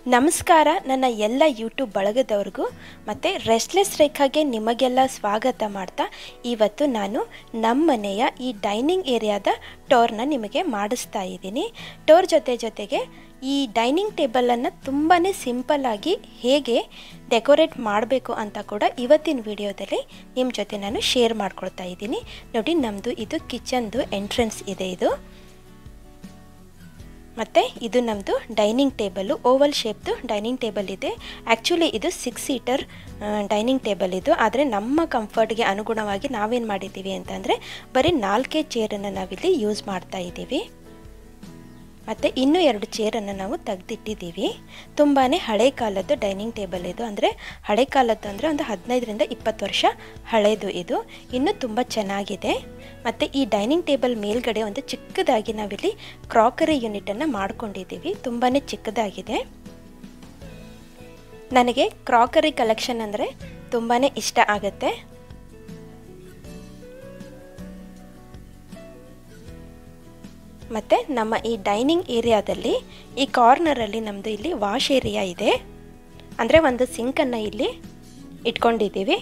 ನಮಸ್ಕಾರ ನನ್ನ ಎಲ್ಲ ಯೂಟ್ಯೂಬ್ ಬಳಗದವ್ರಿಗೂ ಮತ್ತು ರೆಸ್ಟ್ಲೆಸ್ ರೇಖಾಗೆ ನಿಮಗೆಲ್ಲ ಸ್ವಾಗತ ಮಾಡ್ತಾ ಇವತ್ತು ನಾನು ನಮ್ಮ ಮನೆಯ ಈ ಡೈನಿಂಗ್ ಏರಿಯಾದ ಟೋರ್ನ ನಿಮಗೆ ಮಾಡಿಸ್ತಾ ಇದ್ದೀನಿ ಟೋರ್ ಜೊತೆ ಜೊತೆಗೆ ಈ ಡೈನಿಂಗ್ ಟೇಬಲನ್ನು ತುಂಬಾ ಸಿಂಪಲ್ಲಾಗಿ ಹೇಗೆ ಡೆಕೋರೇಟ್ ಮಾಡಬೇಕು ಅಂತ ಕೂಡ ಇವತ್ತಿನ ವಿಡಿಯೋದಲ್ಲಿ ನಿಮ್ಮ ಜೊತೆ ನಾನು ಶೇರ್ ಮಾಡ್ಕೊಳ್ತಾ ಇದ್ದೀನಿ ನೋಡಿ ನಮ್ಮದು ಇದು ಕಿಚನ್ದು ಎಂಟ್ರೆನ್ಸ್ ಇದೆ ಇದು ಮತ್ತು ಇದು ನಮ್ಮದು ಡೈನಿಂಗ್ ಟೇಬಲ್ಲು ಓವಲ್ ಶೇಪ್ದು ಡೈನಿಂಗ್ ಟೇಬಲ್ ಇದೆ ಆ್ಯಕ್ಚುಲಿ ಇದು ಸಿಕ್ಸ್ ಸೀಟರ್ ಡೈನಿಂಗ್ ಟೇಬಲ್ ಇದು ಆದರೆ ನಮ್ಮ ಕಂಫರ್ಟ್ಗೆ ಅನುಗುಣವಾಗಿ ನಾವೇನು ಮಾಡಿದ್ದೀವಿ ಅಂತಂದರೆ ಬರೀ ನಾಲ್ಕೇ ಚೇರನ್ನು ನಾವಿಲ್ಲಿ ಯೂಸ್ ಮಾಡ್ತಾ ಇದ್ದೀವಿ ಮತ್ತು ಇನ್ನೂ ಎರಡು ಚೇರನ್ನು ನಾವು ತೆಗೆದಿಟ್ಟಿದ್ದೀವಿ ತುಂಬಾ ಹಳೆ ಕಾಲದ್ದು ಡೈನಿಂಗ್ ಟೇಬಲ್ ಇದು ಅಂದರೆ ಹಳೆ ಕಾಲದ್ದು ಅಂದರೆ ಒಂದು ಹದಿನೈದರಿಂದ ಇಪ್ಪತ್ತು ವರ್ಷ ಹಳೆಯದು ಇದು ಇನ್ನೂ ತುಂಬ ಚೆನ್ನಾಗಿದೆ ಮತ್ತು ಈ ಡೈನಿಂಗ್ ಟೇಬಲ್ ಮೇಲ್ಗಡೆ ಒಂದು ಚಿಕ್ಕದಾಗಿ ನಾವಿಲ್ಲಿ ಕ್ರಾಕರಿ ಯೂನಿಟನ್ನು ಮಾಡ್ಕೊಂಡಿದ್ದೀವಿ ತುಂಬಾ ಚಿಕ್ಕದಾಗಿದೆ ನನಗೆ ಕ್ರಾಕರಿ ಕಲೆಕ್ಷನ್ ಅಂದರೆ ತುಂಬಾ ಇಷ್ಟ ಆಗುತ್ತೆ ಮತ್ತು ನಮ್ಮ ಈ ಡೈನಿಂಗ್ ಏರಿಯಾದಲ್ಲಿ ಈ ಕಾರ್ನರಲ್ಲಿ ನಮ್ಮದು ಇಲ್ಲಿ ವಾಶ್ ಏರಿಯಾ ಇದೆ ಅಂದರೆ ಒಂದು ಸಿಂಕನ್ನು ಇಲ್ಲಿ ಇಟ್ಕೊಂಡಿದ್ದೀವಿ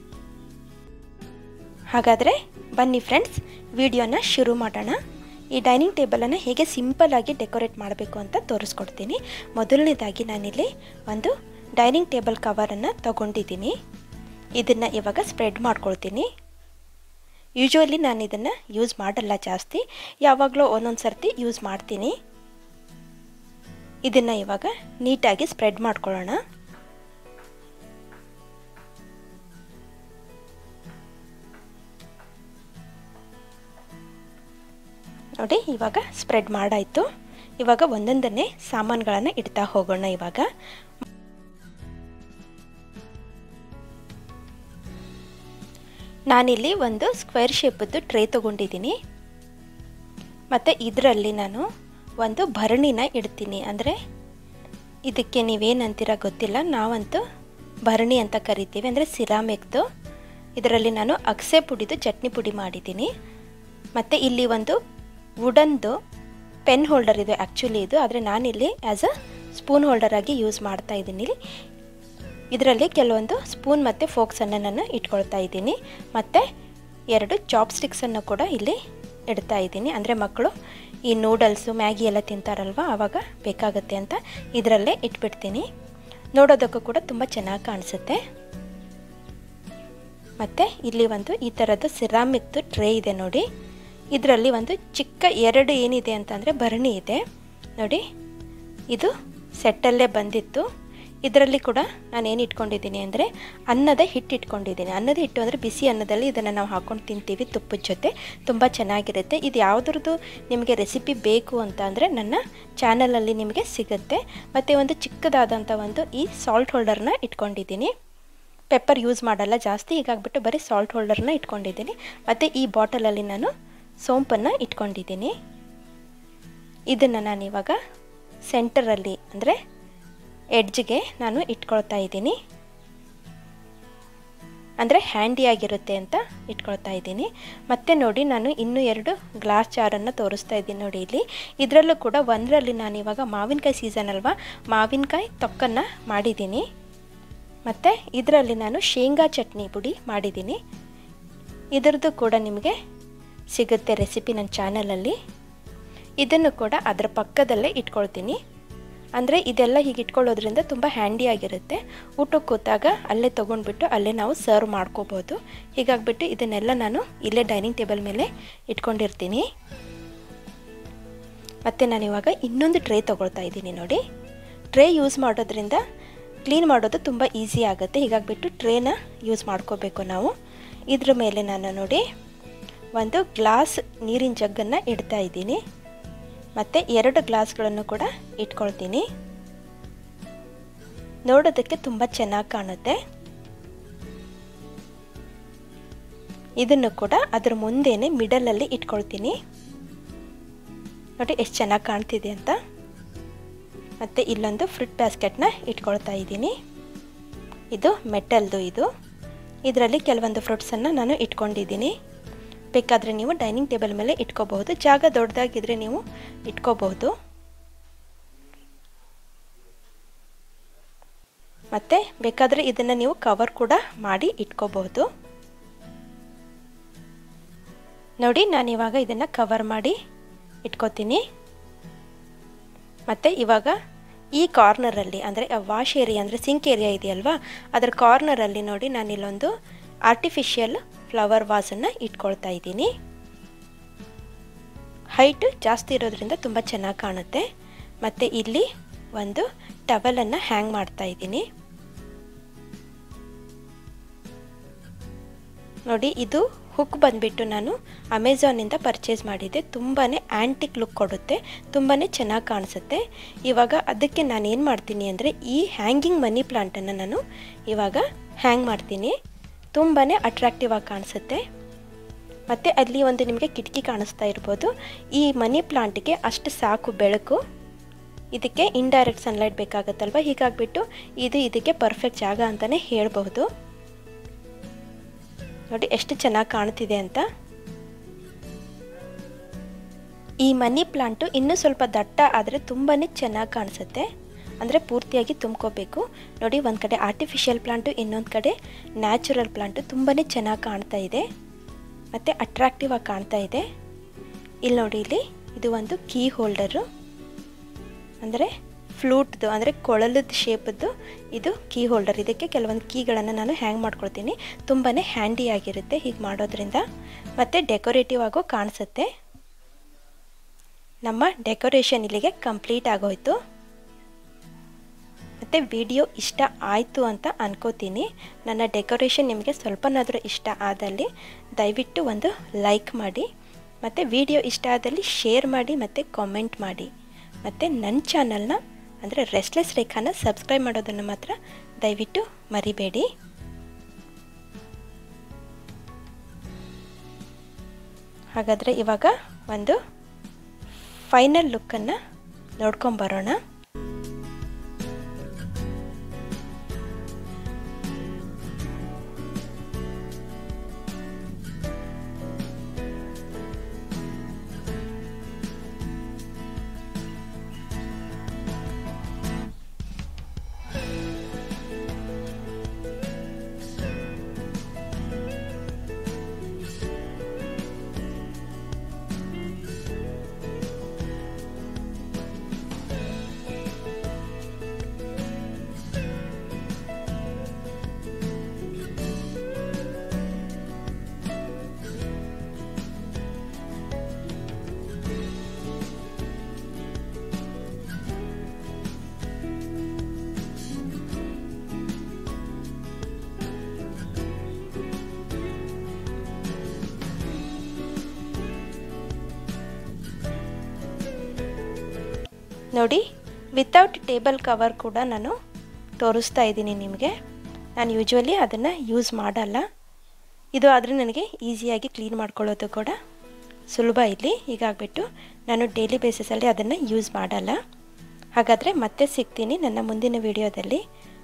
ಹಾಗಾದರೆ ಬನ್ನಿ ಫ್ರೆಂಡ್ಸ್ ವಿಡಿಯೋನ ಶುರು ಮಾಡೋಣ ಈ ಡೈನಿಂಗ್ ಟೇಬಲನ್ನು ಹೇಗೆ ಸಿಂಪಲ್ಲಾಗಿ ಡೆಕೋರೇಟ್ ಮಾಡಬೇಕು ಅಂತ ತೋರಿಸ್ಕೊಡ್ತೀನಿ ಮೊದಲನೇದಾಗಿ ನಾನಿಲ್ಲಿ ಒಂದು ಡೈನಿಂಗ್ ಟೇಬಲ್ ಕವರನ್ನು ತಗೊಂಡಿದ್ದೀನಿ ಇದನ್ನು ಇವಾಗ ಸ್ಪ್ರೆಡ್ ಮಾಡ್ಕೊಳ್ತೀನಿ ಯೂಶ್ವಲಿ ನಾನು ಇದನ್ನು ಯೂಸ್ ಮಾಡಲ್ಲ ಜಾಸ್ತಿ ಯಾವಾಗಲೂ ಒಂದೊಂದು ಸರ್ತಿ ಯೂಸ್ ಮಾಡ್ತೀನಿ ಇದನ್ನು ಇವಾಗ ನೀಟಾಗಿ ಸ್ಪ್ರೆಡ್ ಮಾಡ್ಕೊಳ್ಳೋಣ ನೋಡಿ ಇವಾಗ ಸ್ಪ್ರೆಡ್ ಮಾಡಾಯಿತು ಇವಾಗ ಒಂದೊಂದನ್ನೇ ಸಾಮಾನುಗಳನ್ನು ಇಡ್ತಾ ಹೋಗೋಣ ಇವಾಗ ನಾನಿಲ್ಲಿ ಒಂದು ಸ್ಕ್ವೇರ್ ಶೇಪದ್ದು ಟ್ರೇ ತೊಗೊಂಡಿದ್ದೀನಿ ಮತ್ತು ಇದರಲ್ಲಿ ನಾನು ಒಂದು ಭರಣಿನ ಇಡ್ತೀನಿ ಅಂದರೆ ಇದಕ್ಕೆ ನೀವೇನಂತೀರ ಗೊತ್ತಿಲ್ಲ ನಾವಂತೂ ಭರಣಿ ಅಂತ ಕರಿತೀವಿ ಅಂದರೆ ಸಿರಾಮಿಕ್ದು ಇದರಲ್ಲಿ ನಾನು ಅಗಸೆ ಪುಡಿದು ಚಟ್ನಿ ಪುಡಿ ಮಾಡಿದ್ದೀನಿ ಮತ್ತು ಇಲ್ಲಿ ಒಂದು ವುಡನ್ದು ಪೆನ್ ಹೋಲ್ಡರ್ ಇದೆ ಆ್ಯಕ್ಚುಲಿ ಇದು ಆದರೆ ನಾನಿಲ್ಲಿ ಆ್ಯಸ್ ಅ ಸ್ಪೂನ್ ಹೋಲ್ಡರಾಗಿ ಯೂಸ್ ಮಾಡ್ತಾ ಇದ್ದೀನಿ ಇದರಲ್ಲಿ ಕೆಲವೊಂದು ಸ್ಪೂನ್ ಮತ್ತು ಫೋಕ್ಸನ್ನು ನಾನು ಇಟ್ಕೊಳ್ತಾ ಇದ್ದೀನಿ ಮತ್ತು ಎರಡು ಚಾಪ್ ಸ್ಟಿಕ್ಸನ್ನು ಕೂಡ ಇಲ್ಲಿ ಇಡ್ತಾ ಇದ್ದೀನಿ ಅಂದರೆ ಮಕ್ಕಳು ಈ ನೂಡಲ್ಸು ಮ್ಯಾಗಿ ಎಲ್ಲ ತಿಂತಾರಲ್ವ ಆವಾಗ ಬೇಕಾಗುತ್ತೆ ಅಂತ ಇದರಲ್ಲೇ ಇಟ್ಬಿಡ್ತೀನಿ ನೋಡೋದಕ್ಕೂ ಕೂಡ ತುಂಬ ಚೆನ್ನಾಗಿ ಕಾಣಿಸುತ್ತೆ ಮತ್ತು ಇಲ್ಲಿ ಒಂದು ಈ ಥರದ್ದು ಸಿರಾಮಿಕ್ದು ಟ್ರೇ ಇದೆ ನೋಡಿ ಇದರಲ್ಲಿ ಒಂದು ಚಿಕ್ಕ ಎರಡು ಏನಿದೆ ಅಂತಂದರೆ ಭರಣಿ ಇದೆ ನೋಡಿ ಇದು ಸೆಟ್ಟಲ್ಲೇ ಬಂದಿತ್ತು ಇದರಲ್ಲಿ ಕೂಡ ನಾನು ಏನು ಇಟ್ಕೊಂಡಿದ್ದೀನಿ ಅಂದರೆ ಅನ್ನದ ಹಿಟ್ಟು ಇಟ್ಕೊಂಡಿದ್ದೀನಿ ಅನ್ನದ ಹಿಟ್ಟು ಅಂದರೆ ಬಿಸಿ ಅನ್ನದಲ್ಲಿ ಇದನ್ನು ನಾವು ಹಾಕ್ಕೊಂಡು ತಿಂತೀವಿ ತುಪ್ಪದ ಜೊತೆ ತುಂಬ ಚೆನ್ನಾಗಿರುತ್ತೆ ಇದು ಯಾವುದ್ರದ್ದು ನಿಮಗೆ ರೆಸಿಪಿ ಬೇಕು ಅಂತ ಅಂದರೆ ನನ್ನ ಚಾನಲಲ್ಲಿ ನಿಮಗೆ ಸಿಗುತ್ತೆ ಮತ್ತು ಒಂದು ಚಿಕ್ಕದಾದಂಥ ಒಂದು ಈ ಸಾಲ್ಟ್ ಹೋಲ್ಡರ್ನ ಇಟ್ಕೊಂಡಿದ್ದೀನಿ ಪೆಪ್ಪರ್ ಯೂಸ್ ಮಾಡಲ್ಲ ಜಾಸ್ತಿ ಹೀಗಾಗ್ಬಿಟ್ಟು ಬರೀ ಸಾಲ್ಟ್ ಹೋಲ್ಡರ್ನ ಇಟ್ಕೊಂಡಿದ್ದೀನಿ ಮತ್ತು ಈ ಬಾಟಲಲ್ಲಿ ನಾನು ಸೋಂಪನ್ನು ಇಟ್ಕೊಂಡಿದ್ದೀನಿ ಇದನ್ನು ನಾನಿವಾಗ ಸೆಂಟರಲ್ಲಿ ಅಂದರೆ ಎಡ್ಜ್ಗೆ ನಾನು ಇಟ್ಕೊಳ್ತಾ ಇದ್ದೀನಿ ಅಂದರೆ ಹ್ಯಾಂಡಿಯಾಗಿರುತ್ತೆ ಅಂತ ಇಟ್ಕೊಳ್ತಾ ಇದ್ದೀನಿ ಮತ್ತು ನೋಡಿ ನಾನು ಇನ್ನೂ ಎರಡು ಗ್ಲಾಸ್ ಜಾರನ್ನು ತೋರಿಸ್ತಾ ಇದ್ದೀನಿ ನೋಡಿ ಇಲ್ಲಿ ಇದರಲ್ಲೂ ಕೂಡ ಒಂದರಲ್ಲಿ ನಾನು ಇವಾಗ ಮಾವಿನಕಾಯಿ ಸೀಸನ್ ಅಲ್ವಾ ಮಾವಿನಕಾಯಿ ತೊಕ್ಕನ್ನು ಮಾಡಿದ್ದೀನಿ ಮತ್ತು ಇದರಲ್ಲಿ ನಾನು ಶೇಂಗಾ ಚಟ್ನಿ ಪುಡಿ ಮಾಡಿದ್ದೀನಿ ಇದರದ್ದು ಕೂಡ ನಿಮಗೆ ಸಿಗುತ್ತೆ ರೆಸಿಪಿ ನನ್ನ ಚಾನಲಲ್ಲಿ ಇದನ್ನು ಕೂಡ ಅದರ ಪಕ್ಕದಲ್ಲೇ ಇಟ್ಕೊಳ್ತೀನಿ ಅಂದರೆ ಇದೆಲ್ಲ ಹೀಗೆ ಇಟ್ಕೊಳ್ಳೋದ್ರಿಂದ ತುಂಬ ಹ್ಯಾಂಡಿಯಾಗಿರುತ್ತೆ ಊಟಕ್ಕೆ ಕೂತಾಗ ಅಲ್ಲೇ ತೊಗೊಂಡ್ಬಿಟ್ಟು ಅಲ್ಲೇ ನಾವು ಸರ್ವ್ ಮಾಡ್ಕೋಬೋದು ಹೀಗಾಗ್ಬಿಟ್ಟು ಇದನ್ನೆಲ್ಲ ನಾನು ಇಲ್ಲೇ ಡೈನಿಂಗ್ ಟೇಬಲ್ ಮೇಲೆ ಇಟ್ಕೊಂಡಿರ್ತೀನಿ ಮತ್ತು ನಾನಿವಾಗ ಇನ್ನೊಂದು ಟ್ರೇ ತೊಗೊಳ್ತಾ ಇದ್ದೀನಿ ನೋಡಿ ಟ್ರೇ ಯೂಸ್ ಮಾಡೋದ್ರಿಂದ ಕ್ಲೀನ್ ಮಾಡೋದು ತುಂಬ ಈಸಿ ಆಗುತ್ತೆ ಹೀಗಾಗ್ಬಿಟ್ಟು ಟ್ರೇನ ಯೂಸ್ ಮಾಡ್ಕೋಬೇಕು ನಾವು ಇದ್ರ ಮೇಲೆ ನಾನು ನೋಡಿ ಒಂದು ಗ್ಲಾಸ್ ನೀರಿನ ಜಗ್ಗನ್ನು ಇಡ್ತಾ ಇದ್ದೀನಿ ಮತ್ತು ಎರಡು ಗ್ಲಾಸ್ಗಳನ್ನು ಕೂಡ ಇಟ್ಕೊಳ್ತೀನಿ ನೋಡೋದಕ್ಕೆ ತುಂಬ ಚೆನ್ನಾಗಿ ಕಾಣುತ್ತೆ ಇದನ್ನು ಕೂಡ ಅದ್ರ ಮುಂದೆನೇ ಮಿಡಲಲ್ಲಿ ಇಟ್ಕೊಳ್ತೀನಿ ನೋಡಿ ಎಷ್ಟು ಚೆನ್ನಾಗಿ ಕಾಣ್ತಿದೆ ಅಂತ ಮತ್ತು ಇಲ್ಲೊಂದು ಫ್ರೂಟ್ ಬ್ಯಾಸ್ಕೆಟ್ನ ಇಟ್ಕೊಳ್ತಾ ಇದ್ದೀನಿ ಇದು ಮೆಟಲ್ದು ಇದು ಇದರಲ್ಲಿ ಕೆಲವೊಂದು ಫ್ರೂಟ್ಸನ್ನು ನಾನು ಇಟ್ಕೊಂಡಿದ್ದೀನಿ ಬೇಕಾದರೆ ನೀವು ಡೈನಿಂಗ್ ಟೇಬಲ್ ಮೇಲೆ ಇಟ್ಕೋಬಹುದು ಜಾಗ ದೊಡ್ಡದಾಗಿದ್ದರೆ ನೀವು ಇಟ್ಕೋಬಹುದು ಮತ್ತು ಬೇಕಾದರೆ ಇದನ್ನು ನೀವು ಕವರ್ ಕೂಡ ಮಾಡಿ ಇಟ್ಕೋಬಹುದು ನೋಡಿ ನಾನು ಇವಾಗ ಇದನ್ನು ಕವರ್ ಮಾಡಿ ಇಟ್ಕೋತೀನಿ ಮತ್ತು ಇವಾಗ ಈ ಕಾರ್ನರಲ್ಲಿ ಅಂದರೆ ವಾಶ್ ಏರಿಯಾ ಅಂದರೆ ಸಿಂಕ್ ಏರಿಯಾ ಇದೆಯಲ್ವಾ ಅದರ ಕಾರ್ನರಲ್ಲಿ ನೋಡಿ ನಾನು ಇಲ್ಲೊಂದು ಆರ್ಟಿಫಿಷಿಯಲ್ ಫ್ಲವರ್ ವಾಸನ್ನು ಇಟ್ಕೊಳ್ತಾ ಇದ್ದೀನಿ ಹೈಟ್ ಜಾಸ್ತಿ ಇರೋದ್ರಿಂದ ತುಂಬ ಚೆನ್ನಾಗಿ ಕಾಣುತ್ತೆ ಮತ್ತು ಇಲ್ಲಿ ಒಂದು ಟವಲನ್ನು ಹ್ಯಾಂಗ್ ಮಾಡ್ತಾ ಇದ್ದೀನಿ ನೋಡಿ ಇದು ಹುಕ್ ಬಂದುಬಿಟ್ಟು ನಾನು ಅಮೆಝಾನಿಂದ ಪರ್ಚೇಸ್ ಮಾಡಿದ್ದೆ ತುಂಬಾ ಆ್ಯಂಟಿಕ್ ಲುಕ್ ಕೊಡುತ್ತೆ ತುಂಬಾ ಚೆನ್ನಾಗಿ ಕಾಣಿಸುತ್ತೆ ಇವಾಗ ಅದಕ್ಕೆ ನಾನು ಏನು ಮಾಡ್ತೀನಿ ಅಂದರೆ ಈ ಹ್ಯಾಂಗಿಂಗ್ ಮನಿ ಪ್ಲಾಂಟನ್ನು ನಾನು ಇವಾಗ ಹ್ಯಾಂಗ್ ಮಾಡ್ತೀನಿ ತುಂಬಾ ಅಟ್ರಾಕ್ಟಿವ್ ಆಗಿ ಕಾಣಿಸುತ್ತೆ ಮತ್ತು ಅಲ್ಲಿ ಒಂದು ನಿಮಗೆ ಕಿಟಕಿ ಕಾಣಿಸ್ತಾ ಇರ್ಬೋದು ಈ ಮನಿ ಪ್ಲಾಂಟಿಗೆ ಅಷ್ಟು ಸಾಕು ಬೆಳಕು ಇದಕ್ಕೆ ಇಂಡೈರೆಕ್ಟ್ ಸನ್ಲೈಟ್ ಬೇಕಾಗುತ್ತಲ್ವ ಹೀಗಾಗಿಬಿಟ್ಟು ಇದು ಇದಕ್ಕೆ ಪರ್ಫೆಕ್ಟ್ ಜಾಗ ಅಂತಲೇ ಹೇಳಬಹುದು ನೋಡಿ ಎಷ್ಟು ಚೆನ್ನಾಗಿ ಕಾಣ್ತಿದೆ ಅಂತ ಈ ಮನಿ ಪ್ಲಾಂಟು ಇನ್ನೂ ಸ್ವಲ್ಪ ದಟ್ಟ ಆದರೆ ತುಂಬಾ ಚೆನ್ನಾಗಿ ಕಾಣಿಸುತ್ತೆ ಅಂದರೆ ಪೂರ್ತಿಯಾಗಿ ತುಂಬ್ಕೋಬೇಕು ನೋಡಿ ಒಂದು ಕಡೆ ಆರ್ಟಿಫಿಷಿಯಲ್ ಪ್ಲಾಂಟು ಇನ್ನೊಂದು ಕಡೆ ನ್ಯಾಚುರಲ್ ಪ್ಲಾಂಟು ತುಂಬಾ ಚೆನ್ನಾಗಿ ಕಾಣ್ತಾ ಇದೆ ಮತ್ತು ಅಟ್ರಾಕ್ಟಿವ್ ಆಗಿ ಕಾಣ್ತಾ ಇದೆ ಇಲ್ಲಿ ನೋಡಿ ಇಲ್ಲಿ ಇದು ಒಂದು ಕೀ ಹೋಲ್ಡರು ಅಂದರೆ ಫ್ಲೂಟ್ದು ಅಂದರೆ ಕೊಳಲದ ಶೇಪದ್ದು ಇದು ಕೀ ಹೋಲ್ಡರ್ ಇದಕ್ಕೆ ಕೆಲವೊಂದು ಕೀಗಳನ್ನು ನಾನು ಹ್ಯಾಂಗ್ ಮಾಡ್ಕೊಳ್ತೀನಿ ತುಂಬಾ ಹ್ಯಾಂಡಿಯಾಗಿರುತ್ತೆ ಹೀಗೆ ಮಾಡೋದ್ರಿಂದ ಮತ್ತು ಡೆಕೋರೇಟಿವ್ ಆಗೋ ಕಾಣಿಸುತ್ತೆ ನಮ್ಮ ಡೆಕೋರೇಷನ್ ಇಲ್ಲಿಗೆ ಕಂಪ್ಲೀಟ್ ಆಗೋಯ್ತು ಮತ್ತು ವಿಡಿಯೋ ಇಷ್ಟ ಆಯಿತು ಅಂತ ಅನ್ಕೋತೀನಿ ನನ್ನ ಡೆಕೋರೇಷನ್ ನಿಮಗೆ ಸ್ವಲ್ಪನಾದರೂ ಇಷ್ಟ ಆದಲ್ಲಿ ದಯವಿಟ್ಟು ಒಂದು ಲೈಕ್ ಮಾಡಿ ಮತ್ತು ವಿಡಿಯೋ ಇಷ್ಟ ಆದಲ್ಲಿ ಶೇರ್ ಮಾಡಿ ಮತ್ತು ಕಾಮೆಂಟ್ ಮಾಡಿ ಮತ್ತು ನನ್ನ ಚಾನಲ್ನ ಅಂದರೆ ರೆಸ್ಟ್ಲೆಸ್ ರೇಖಾನ ಸಬ್ಸ್ಕ್ರೈಬ್ ಮಾಡೋದನ್ನು ಮಾತ್ರ ದಯವಿಟ್ಟು ಮರಿಬೇಡಿ ಹಾಗಾದರೆ ಇವಾಗ ಒಂದು ಫೈನಲ್ ಲುಕ್ಕನ್ನು ನೋಡ್ಕೊಂಬರೋಣ ನೋಡಿ ವಿತೌಟ್ ಟೇಬಲ್ ಕವರ್ ಕೂಡ ನಾನು ತೋರಿಸ್ತಾ ಇದ್ದೀನಿ ನಿಮಗೆ ನಾನು ಯೂಶ್ವಲಿ ಅದನ್ನು ಯೂಸ್ ಮಾಡಲ್ಲ ಇದು ಆದರೆ ನನಗೆ ಈಸಿಯಾಗಿ ಕ್ಲೀನ್ ಮಾಡ್ಕೊಳ್ಳೋದು ಕೂಡ ಸುಲಭ ಇಲ್ಲಿ ಹೀಗಾಗ್ಬಿಟ್ಟು ನಾನು ಡೈಲಿ ಬೇಸಿಸಲ್ಲಿ ಅದನ್ನು ಯೂಸ್ ಮಾಡಲ್ಲ ಹಾಗಾದರೆ ಮತ್ತೆ ಸಿಗ್ತೀನಿ ನನ್ನ ಮುಂದಿನ ವಿಡಿಯೋದಲ್ಲಿ